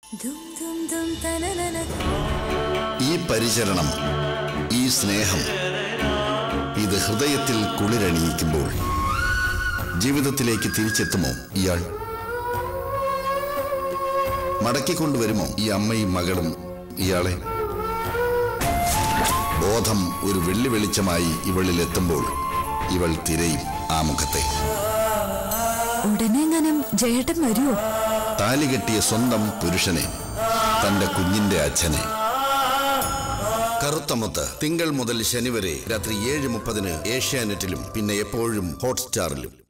ദും ദും ദും തനനന ഈ പരിചരണം ഈ സ്നേഹം ഇത് ഹൃദയത്തിൽ കുളിരണിയിക്കുമ്പോൾ ജീവിതത്തിലേക്ക് തിരിച്ചെത്തുമോ ഇയാൾ മടക്കിക്കൊണ്ടുവരുമോ ഈ അമ്മയും മകളും ഇയാളെ ബോധം ഒരു വെള്ളി വെളിച്ചമായി ഇവളിൽ എത്തുമ്പോൾ ഇവൾ തിരയും ആ മുഖത്തെ ഉടനെ എങ്ങാനും ജയേട്ടൻ വരുമോ താലി കെട്ടിയ സ്വന്തം പുരുഷനെ തന്റെ കുഞ്ഞിന്റെ അച്ഛനെ കറുത്തമുത്ത് തിങ്കൾ മുതൽ ശനി വരെ രാത്രി ഏഴ് മുപ്പതിന് ഏഷ്യാനെറ്റിലും പിന്നെ എപ്പോഴും ഹോട്ട്സ്റ്റാറിലും